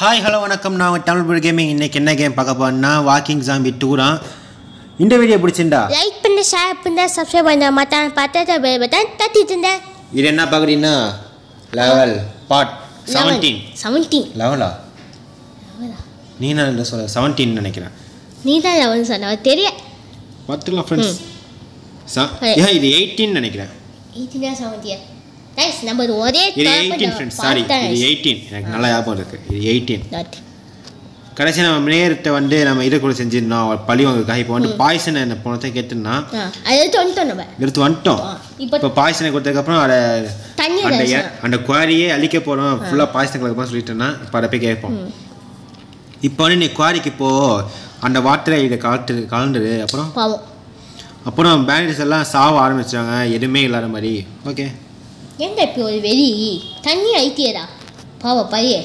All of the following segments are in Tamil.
ஹாய் ஹலோ வணக்கம் நான் தமிழ் புல் கேமிங் இன்னைக்கு என்ன கேம் பார்க்க போறேன்னா வாக்கிங் ஜாம்பி டூரா இந்த வீடியோ பிடிச்சிருந்தா லைக் பண்ண ஷேர் பண்ண சப்ஸ்கிரைப் பண்ண மற்ற பத்தத்தை பெல் பட்டன் தட்டிட்டு இருந்தேன் இது என்ன பார்க்குறீங்கன்னா லெவல் பார்ட் செவன்டீன் செவன்டீன் லெவலா நீ நான் சொல்ல செவன்டீன் நினைக்கிறேன் நீ தான் லெவன் சொன்ன தெரிய பார்த்துக்கலாம் ஃப்ரெண்ட்ஸ் Hey. ஏன் இது எயிட்டீன் நினைக்கிறேன் எயிட்டீனா செவன்டியா நைஸ் நம்ம இது ஒரே இது எயிட்டீன் ஃப்ரெண்ட்ஸ் சாரி இது எயிட்டீன் எனக்கு நல்லா ஞாபகம் இருக்கு இது எயிட்டீன் கடைசி நம்ம நேரத்தை வந்து நம்ம இது கூட செஞ்சிருந்தோம் அவர் பழி வாங்குறதுக்காக இப்போ வந்து பாய்சன் என்ன போனதை கேட்டுனா அது எடுத்து வந்துட்டோம் நம்ம எடுத்து வந்துட்டோம் ஆ, இப்போ இப்போ பாய்சனை கொடுத்ததுக்கப்புறம் அதை தண்ணி அந்த ரசம். எ- அந்த குவாரியே அழிக்க போகிறோம் ஃபுல்லாக பாய்சன் கலக்கமாக சொல்லிட்டேன்னா இப்போ அதை போய் கேட்போம் இப்போ வந்து நீ குவாரிக்கு போ அந்த வாட்டரை இதை கலட்டு கலந்துரு அப்புறம் பாவம் அப்புறம் பேண்டேஜ் எல்லாம் சாவ ஆரம்பிச்சிட்டாங்க எதுவுமே இல்லாத மாதிரி ஓகே ஏன்டா இப்போ ஒரு வெளி தண்ணி ஐத்தியடா பாவம் பையே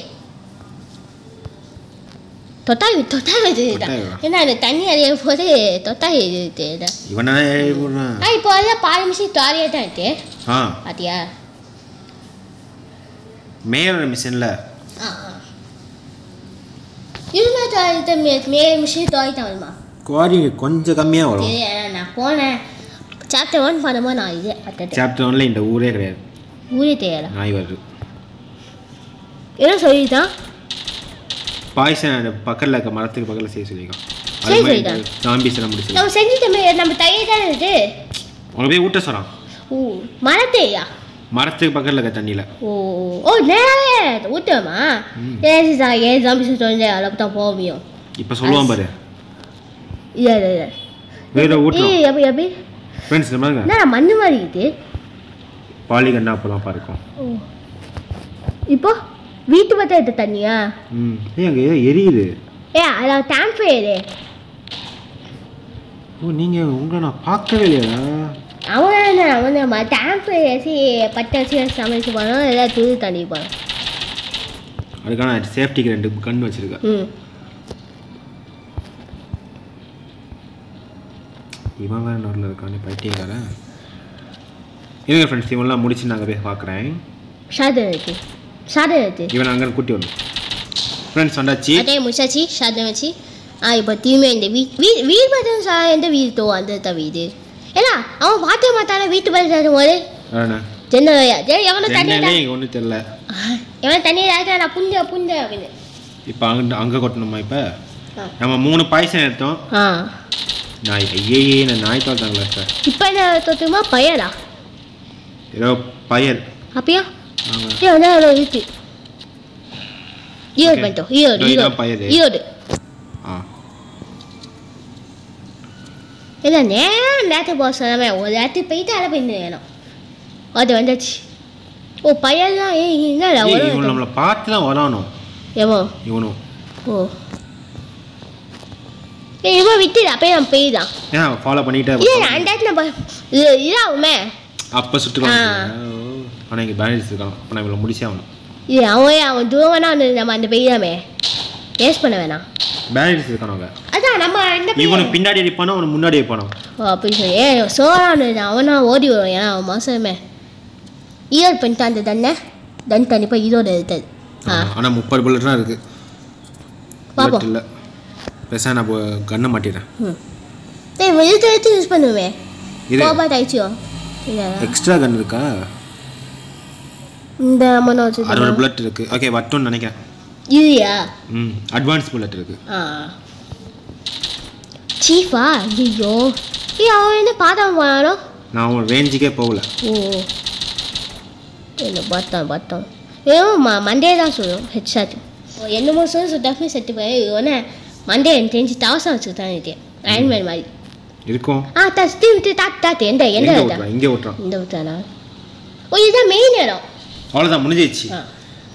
தொட்டாய் தொட்டாய் இதுதான் தொட்டாய். ஏன்னா அந்த தண்ணி அறிய போது தொட்டாய் இது இவன் என்ன எழுதி போடுறான் ஆ இப்போ எல்லாம் பால் மிஷின் தாரியாக தான் இருக்கு ஆ பாத்தியா மேயோட மிஷினில் ஆ ஆ இருந்தா தாய் மே மே மிஷின் தாய் தான் வருமா குவாரி கொஞ்சம் கம்மியாக வரும் சரி நான் போனேன் சாப்டர் ஒன் பண்ணும்போது நான் இது அட்டேன் சாப்டர் ஒன்ல இந்த ஊரே கிடையாது ஊரே தெரியல நாய் வருது என்ன சொல்லிட்டான் பாய்சன் அந்த பக்கத்தில் இருக்க மரத்துக்கு பக்கத்தில் செய்ய சொல்லியிருக்கான் சரி, அது மாதிரி சரிடா. ஜாம்பிஸ் எல்லாம் முடிச்சு நம்ம செஞ்சுட்டோமே நம்ம தைய தானே இது உங்களை போய் ஊட்ட சொல்கிறான் ஓ மரத்தையா மரத்துக்கு பக்கத்தில் இருக்க தண்ணியில் ஓ ஓ நேராவே ஊட்டுமா ஏன் சார் ஏன் ஜாம்பி சொல்லி அளவு தான் போக முடியும் இப்போ சொல்லுவான் பாரு இல்லை இல்லை இல்லை வேற ஊட்டுறோம் ஏய் எப்படி எப்படி ஃப்ரெண்ட்ஸ் இந்த மாதிரி என்ன மண்ணு மாதிரி இது பாலிகன்னா அப்போ தான் பார்க்கும் ஓ இப்போ வீட்டு பற்ற எடுத்த தண்ணியா ம் ஏய் அங்கே ஏதோ எரியுது ஏ அதான் டேங்க் ஃபயரு ஓ நீங்கள் உங்களை நான் பார்க்கவே இல்லையா அவன் என்ன அவன் நம்ம டேங்க் ஃபயர் ஏசி பற்ற வச்சு சமைச்சு போனோம் எல்லாம் தூது தண்ணி போனோம் அதுக்கான சேஃப்டிக்கு ரெண்டு கன் வச்சுருக்கேன் ம் இவன் வேறு நோரில் இருக்கானே பைத்தியக்காரன் இருங்க ஃப்ரெண்ட்ஸ் இவன்லாம் முடிச்சு நாங்கள் போய் பார்க்குறேன் சாதம் இருக்கு சாதம் இருக்கு இவன் அங்கே கூட்டி வரணும் ஃப்ரெண்ட்ஸ் வந்தாச்சு அதே முடிச்சாச்சு சாதம் வச்சு ஆ இப்போ தீமே இந்த வீ வீ வீடு பார்த்தா சா எந்த வீடு தோ அந்த த வீடு ஏன்னா அவன் பார்த்த மாட்டான வீட்டு பார்த்து போது அதானே ஜென்னலையா ஜெ எவனோ தண்ணி ஜன்னலே இங்கே ஒன்றும் தெரில எவனோ தண்ணி ஆகிட்டா நான் புஞ்ச புஞ்ச அப்படின்னு இப்போ அங்கே அங்கே கொட்டணுமா இப்போ ஆ. நம்ம மூணு பாய்சன் எடுத்தோம் ஆ நாய் ஐயே நான் நாய் தோத்தாங்களா சார் இப்போ என்ன தொத்துமா பையனா ஏதோ பயல் அப்படியா ஆமாம் ஏ வந்து அவ்வளோ இருக்கு ஈரோடு Okay. பண்ணிட்டோம் ஈரோடு இதோ இதான் ஈரோடு பையது. ஈரோடு ஆ இல்லை நேரம் நேரத்துக்கு போக சொல்லாமே ஒரு நேரத்துக்கு போயிட்டு அதை போய் வேணும் அது வந்துச்சு ஓ பையன்லாம் ஏய் என்னடா ஏய், ஒரு இவன் நம்மளை பார்த்து தான் வரணும் ஏமோ இவனும் ஓ ஏய் இவன் விட்டுடு அப்பயே நான் போய்தான் ஏன் ஃபாலோ பண்ணிக்கிட்டே இல்லை இருப்பான். அந்த இடத்துல ப- இது இதாகுமே அப்போ சுட்டுக்கலாம் ஆ. ஆனால் இங்கே பேலன்ஸ் இருக்கான் அப்போ நான் இவ்வளோ முடிச்சே ஆகணும் இது அவன் அவன் தூரமானா நம்ம அந்த பெய்யாமே வேஸ்ட் பண்ண வேணாம் பேலன்ஸ் இருக்கான் அவங்க அதான் நம்ம இந்த பெய்ய- இவனுக்கு பின்னாடி அடிப்பானோ அவனுக்கு முன்னாடி அடிப்பானோ ஓ அப்படி சொல்லி ஏ சோறானு அவனா ஓடி வரும் ஏன்னா அவன் மாசமே ஈரோடு பண்ணிட்டு அந்த தண்ணை தன் கண்டிப்பாக ஈரோடு எடுத்தது ஆ ஆனால் முப்பது புல்லட் தான் இருக்குது பாப்போம். இல்லை பெருசாக நான் கண்ணை மாட்டிடுறேன் ம் டேய் இவன் எடுத்து எடுத்து யூஸ் பண்ணுவேன் இது கோபா டைச்சியும் இல்லை எக்ஸ்ட்ரா கன் இருக்கா இந்த அம்மனை வச்சு அறுபது புல்லட் இருக்குது ஓகே வட்டும்னு நினைக்கிறேன் இதுயா ம் அட்வான்ஸ் புல்லட் இருக்குது ஆ சீஃபா ஐயோ ஏ அவன் என்ன பார்த்தாம போனானோ நான் அவன் ரேஞ்சுக்கே போகல ஓ என்ன பார்த்தான் பார்த்தான் ஏன் ம மண்டே தான் சொல்லும் ஹெட்ஷாட் ஓ என்னமோ சொல்லி சுட்டாஃபி செட்டு போய் இவனே மண்டே எனக்கு தெரிஞ்சு தவசம் வச்சுக்கிட்டான் இது அயன்மேன் மாதிரி இருக்கும் ஆ தஸ்தி விட்டு தாத்து தாத்து எந்த எந்த எங்கே இடத்தா ஓட்டுறான் இங்கே ஓட்டுறான் இந்த விட்டானா ஓ இதுதான் மெயின் இடம் அவ்வளோதான் முடிஞ்சிச்சு ஆ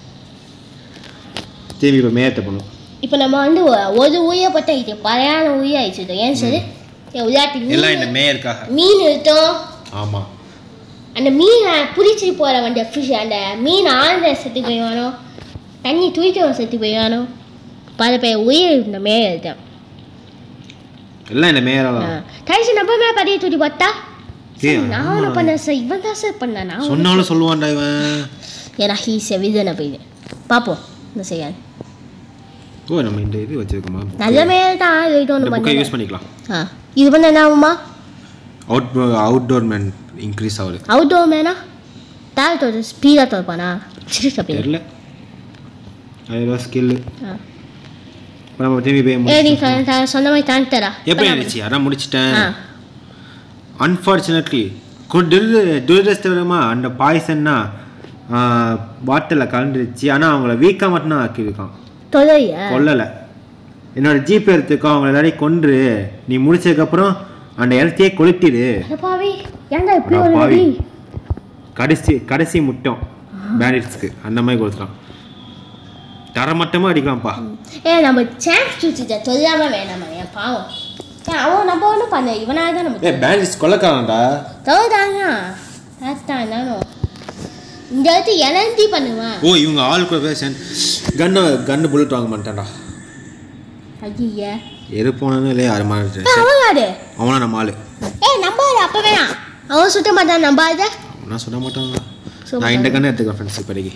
திரும்பி இப்போ மேயத்தை பண்ணும் இப்போ நம்ம வந்து ஒ- ஒரு உயப்பட்ட இது பழையான உயிராயிடுச்சு ஏன் சரி விளையாட்டு எல்லாம் இந்த மீன் மேயருக்காக மீன் இருக்கும் ஆமாம் அந்த மீனை பிடிச்சிட்டு போகிற அந்த ஃபிஷ் அந்த மீன் ஆழ்ந்த செத்து போயிவானோ தண்ணி தூக்கிற செத்து போயிவானோ பல பேர் உயிர் இந்த மேலே இருக்கான் எல்லாம் இந்த மேயரால தான். கடைசி நம்ம மேலே படியை தூக்கி பார்த்தா ஏய், நான் ஒன்று பண்ணேன் சார் இவன் தான் சார் பண்ணேன் நான் ஒண்ணும் சொன்னாலும் சொல்லுவான்டா இவன் ஏன்னா ஹீஸ் விதனை போயிடு பார்ப்போம் இந்த செய்யாது ஓ நம்ம இந்த இது வச்சிருக்கோமா நல்ல மேல் தான் இது இந்த ஒன்று புக்கை பண்ண யூஸ் பண்ணிக்கலாம் ஆ இது பண்ண என்ன ஆகுமா அவுட் அவுட்டோர் மேன் இன்க்ரீஸ் ஆகுது அவுட்டோர் மேனா டேரக்டர் ஸ்பீடாக திறப்பானா சிரி தப்பி தெரியல அது ஏதோ ஸ்கில்லு ஆ இப்போ நம்ம திரும்பி போய் ஏ முடிச்சு- நீ க- க- சொன்ன மாதிரி தாங்கிட்டடா எப்படி இருந்துச்சு அதான் முடிச்சிட்டேன் ஆ அன்ஃபார்ச்சுனேட்லி துரதிருஷ்டவரமா அந்த பாய்சன்னா பாட்டிலில் கலந்துருச்சு ஆனால் அவங்கள வீக்காக மட்டும்தான் ஆக்கியிருக்கான் தொலையா கொல்லலை என்னோட ஜிபே எடுத்துக்கோ அவங்கள எல்லாரையும் கொன்று நீ முடிச்சதுக்கப்புறம் அந்த இடத்தையே கொளுத்திடு பாவி ஏன்டா இப்படி அட ஒரு பாவி. அடி கடைசி கடைசி முட்டம் பேண்டிட்ஸ்க்கு அந்த மாதிரி கொடுத்துட்டான் தரமட்டமாக அடிக்கலாம்ப்பா ஏ நம்ம சான்ஸ் சுற்றிட்ட தொல்லாம வேணாமா என் பாவம் ஏன் அவன் நம்ம ஒன்றும் பண்ண இவனாக தான் நம்ம ஏ பேண்டிட்ஸ் கொல்லக்காரன்டா தொலைதாங்க அதான் நானும் இந்த இடத்து இழந்தி பண்ணுவான் ஓ இவங்க ஆள் கூட பேச கன்னு கன்னு புல்லட் வாங்க மாட்டான்டா ஐயா எது போனாலும் இல்லையா அரை மாதிரி அவன் யாரு அவனா நம்ம ஆளு ஏ நம்பாது அப்போ வேணாம் அவன் சுத்த மாட்டான் நம்பாத அவனா சொல்ல மாட்டாங்க சும்மா நான் இந்த கண்ணு எடுத்துக்கிறேன் ஃப்ரெண்ட்ஸ் இப்போதைக்கு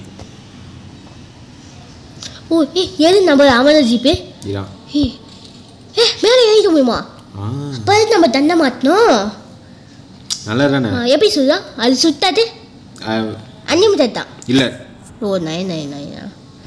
ஓ ஏ எது நம்ம அவன ஜிபே இதான் ஏ ஏ மேலே ஏறிக்க முடியுமா ஆ அப்போ நம்ம தண்டை மாட்டணும் நல்லா தானே ஆ, எப்படி சொல்லுதா அது சுத்தாது அன்லிமிட்டட் தான் இல்லை ஓ நைன் நைன் நைனா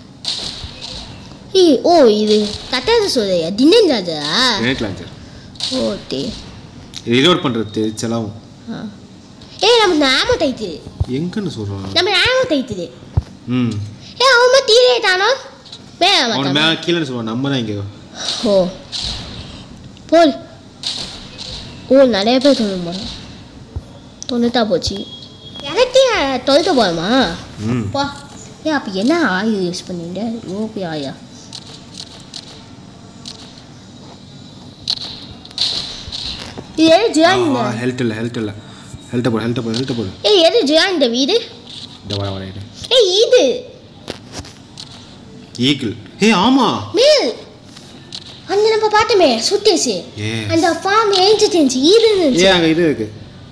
ஏய் ஓ இது கட்டாத சொல்லையா தின்னேஞ்சாதா கிரேட் லான்ச்சர் ஓ தே ரிலோட் பண்ணுறது தெரிச்சலாகும் ஆ ஏய் நம்ம நாம தைத்துது எங்கன்னு சொல்கிறான் நம்ம நாம தைத்துது ம் ஏ அவன் தீரேட்டானோ மேல அவனை மாட்டான் மேலே கீழே சொல்லுவான் நம்ம தான் இங்கே ஓ போல் ஓ நிறைய பேர் தொண்ணு போகிறோம் தொண்ணூத்தா போச்சு எனக்கே தொழுத்த போகிறோமா ம் பா ஏ அப்போ என்ன ஆயில் யூஸ் பண்ணீங்க ஓபி ஆயா இது எது ஜியான் இந்த ஹெல்த் இல்லை ஹெல்த் இல்லை ஹெல்த்தை போடு ஹெல்த்தை போடு ஹெல்த்தை போடு ஏய் எது ஜியான் இந்த வீடு இந்த வர வர இரு. ஏய் இது ஈக்கிள் ஏய் ஆமா மேல் அந்த நம்ம பார்த்தோமே சுட்டேசி ஏ அந்த ஃபார்ம் ஏஞ்சிட்டு இருந்துச்சு இது இருந்துச்சு ஏ அங்கே இது இருக்கு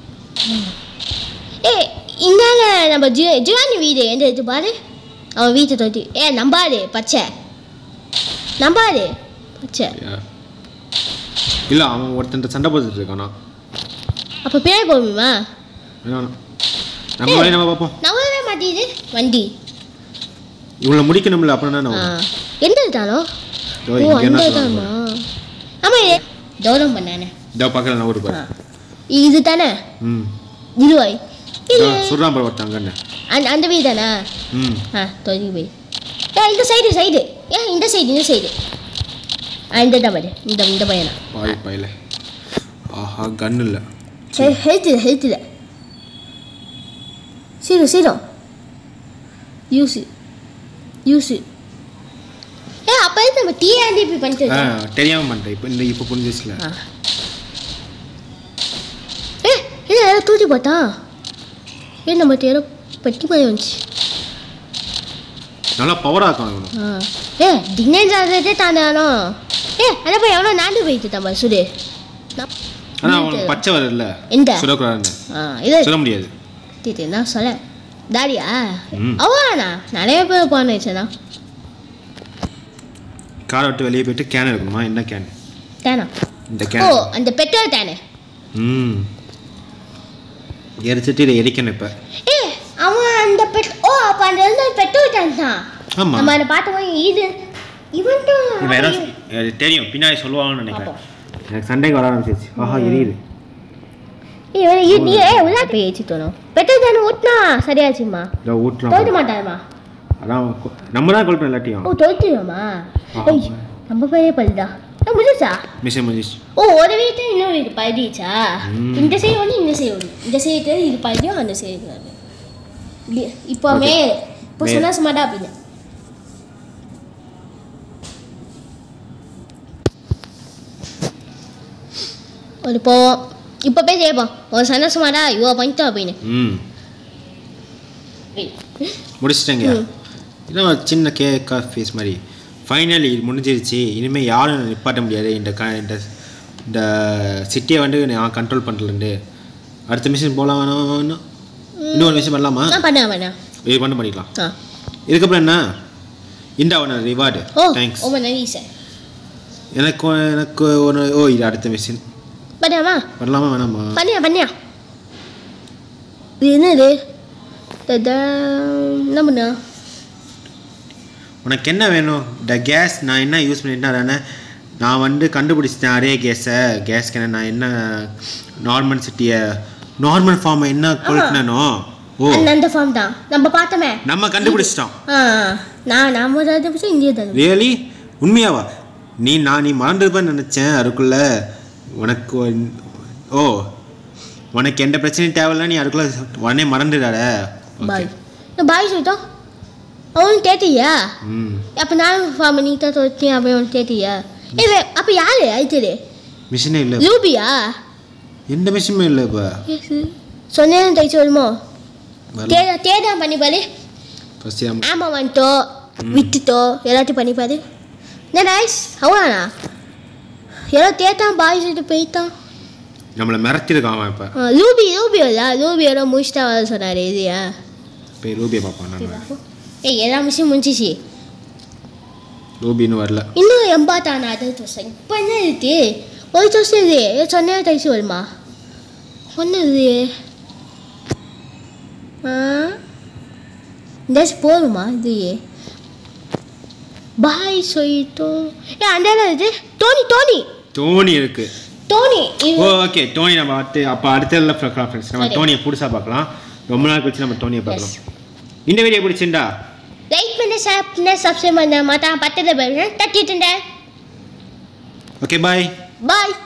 ஏய் இந்தாங்க நம்ம ஜி ஜியான் வீடு எந்த இது பாரு அவன் வீட்டை தொட்டி ஏ நம்பாது பச்சை நம்பாது பச்சை இல்லை அவன் ஒருத்தன் சண்டை போட்டுட்டு இருக்கானா அப்போ பேர் போகுமா வேணாம் வேணாம். நம்ம வழி நம்ம பார்ப்போம் நவரவே மாட்டேது வண்டி இவளை முடிக்கணும்ல அப்புறம் என்ன ஆ எந்த இதானோ இதோ ஓ இங்க அந்த என்ன இதாமா ஆமாம் இது தௌரம் பண்ணானே இதோ பக்கத்தில் நான் ஒரு ஆ பாரு இது தானே ம் இதுவாய் இதோ இது சொல்கிறான் பாரு ஒருத்தன் அங்கன்னு அந்த அந்த வீடு தானே ம் ஆ தொலைவி போய் ஏ இந்த சைடு சைடு ஏ இந்த சைடு இந்த சைடு ஆ இந்த தான் பாரு இந்த இந்த பையனா பாய் பாயில ஆஹா கன் இல்லை health health zero zero use use ஏ அப்போ நம்ம டிஆர்டி இப்படி பண்ணிட்டு ஆ இருக்கோம். தெரியாமல் பண்ணிட்டேன் இப்போ இந்த இப்போ புரிஞ்சிச்சுல ஆ ஏ என்ன யாரோ தூக்கி பார்த்தா ஏ நம்ம யாரோ பெட்டி மாதிரி வந்துச்சு நல்லா பவராக இருக்கணும் இவனும் ஆ ஏ தினேஷ் ஜாதகத்தை தாண்டானோ ஏ அதை போய் எவனோ நாண்டு போயிட்டு தம்பா சுடு நான் ஆனால் அவனுக்கு பச்சை வரல எந்த சுடக்கூடாதுன்னு ஆ இது சொல்ல முடியாது தீட்டு நான் சொல்ல தாடியா ம். அவனா நிறைய பேர் போனேச்சுண்ணா காரை விட்டு வெளியே போயிட்டு கேன் எடுக்கணுமா என்ன கேன் தேனா இந்த ஓ கேன் அந்த பெட்ரோல் தேனே ம் எரிச்சிட்டு இதை எரிக்கணும் இப்போ ஏ அவன் அந்த பெட் ஓ அப்போ அந்த வந்து பெட்ரோல் டேங்க் தான் ஆமாம் நம்ம அதை பார்த்தோம் இது இவன் இவன் ஏதோ எனக்கு தெரியும் பின்னாடி சொல்லுவாங்கன்னு நினைக்கிறேன் எனக்கு சண்டைக்கு வர ஆரம்பிச்சிருச்சு ஆஹா எரியுது இவன் நீ ஏ உள்ளா போய் ஏச்சு தோணும் பெட்ரோல் தேனை ஊட்டினா சரியாச்சுமா இதோ ஊட்டுறான் தொலைக்க மாட்டாருமா அதான் கொ- நம்ம தான் கொல்போம் எல்லாத்தையும் ஓ தொலைச்சிடுமா ஆ, ஏய் நம்ம பெரிய பல்லுதா ஏ, முடிஞ்சுச்சா மிஷன் முடிஞ்சிச்சு ஓ ஒரு வீட்டு இன்னொரு வீடு பழகிச்சா ம். இந்த சைடு ஒன்று இந்த சைடு ஒன்று இந்த சைடு இது பழகியும் அந்த சைடு அது இப்படி இப்போமே இப்போ மே- சொன்னா சும்மாடா அப்படின்னு ஒரு போவோம் இப்போ போய் செய்யப்போம் ஒரு சொன்னா சும்மாடா இவ்வளோ பண்ணிட்டோம் அப்படின்னு ம் முடிச்சிட்டேங்க இதான் ஒரு சின்ன கேக் ஃபீஸ் மாதிரி ஃபைனலி இது முடிஞ்சிருச்சு இனிமேல் யாரும் நிப்பாட்ட முடியாது இந்த க இந்த இந்த சிட்டியை வந்து நான் கண்ட்ரோல் பண்ணுறேன்ட்டு அடுத்த மிஷின் போகலாம் வேணாம் இன்னொரு மிஷின் பண்ணலாமா நான் பண்ணேன் பண்ணேன் இது பண்ண பண்ணிக்கலாம் ஆ இதுக்கப்புறம் என்ன இந்த உன ரிவார்டு ஓ தேங்க்ஸ் ரொம்ப நன்றி சார் எனக்கு எனக்கு ஒன்று ஓ இது அடுத்த மிஷின் பண்ணியாமா பண்ணலாமா வேணாமா பண்ணியா பண்ணியா இது என்னது ததா, என்ன பண்ணா உனக்கு என்ன வேணும் இந்த கேஸ் நான் என்ன யூஸ் பண்ணிட்டேன் நான் வந்து கண்டுபிடிச்சிட்டேன் அதே கேஸை கேஸ் கேன நான் என்ன நார்மல் சிட்டியை நார்மல் ஃபார்மை என்ன கொளுத்தினோ ஓ அந்த அந்த ஃபார்ம் தான் நம்ம பார்த்தோமே நம்ம கண்டுபிடிச்சிட்டோம் ஆ நான் நம்ம அதை பற்றி இந்திய தான் ரியலி உண்மையாவா நீ நான் நீ மறந்துருப்பேன்னு நினச்சேன் அதுக்குள்ள உனக்கு ஒன்- ஓ உனக்கு எந்த பிரச்சனையும் தேவையில்ல நீ அதுக்குள்ள உடனே மறந்துடாத பாய் நான் பாய் சொல்லிட்டோம் அவன் கேட்டியா ம் அப்போ நானும் ஃபார்ம் நீ தான் தொட்டியா அப்போ அவன் கேட்டியா இல்லை அப்போ யாரு அழைச்சது மிஷினே இல்லை லூபியா எந்த மிஷினுமே இல்லை இப்போ சொன்னேன்னு தைச்சு வருமோ வரல தேடா தேடா பண்ணி பாரு ஃபஸ்ட்டு ஆமாம் வந்துட்டோ விட்டுட்டோ எல்லாத்தையும் பண்ணி பாரு என்ன ரைஸ் அவ்வளோண்ணா எல்லாம் தேட்டான் பாய் சொல்லிட்டு போயிட்டான் நம்மளை மிரட்டிருக்கான் அவன் இப்போ ஆ, லூபி லூபி இல்ல லூபி எல்லாம் முடிச்சுட்டா வர சொன்னார் இதுயா போய் ரூபியை பார்ப்பான் நம்ம ஏய் எல்லா விஷயம் முடிஞ்சிச்சு ரூபி இன்னும் வரல இன்னும் எண்பாத்தான அது தோசை இப்போ என்ன இருக்கு ஒரு தோசை இது சொன்ன தைச்சு வருமா ஒன்று ஆ இந்த போதுமா இது பாய் சொல்லிட்டோம் ஏ அந்த இது டோனி டோனி டோனி இருக்கு டோனி இது ஓ ஓகே டோனி நம்ம அடுத்து அப்போ அடுத்த பார்க்கலாம் ஃப்ரெண்ட்ஸ் நம்ம சரி. டோனியை புதுசாக பார்க்கலாம் ரொம்ப நாள் கழிச்சு நம்ம டோனியை பார்க்கலாம் இந்த வீடியோ பிடிச்சிருந்தா லைக் பண்ண ஷேர் பண்ண சப்ஸ்கிரைப் பண்ண மாட்டான் பட்டத்தை தட்டிட்டு ஓகே பாய் பாய்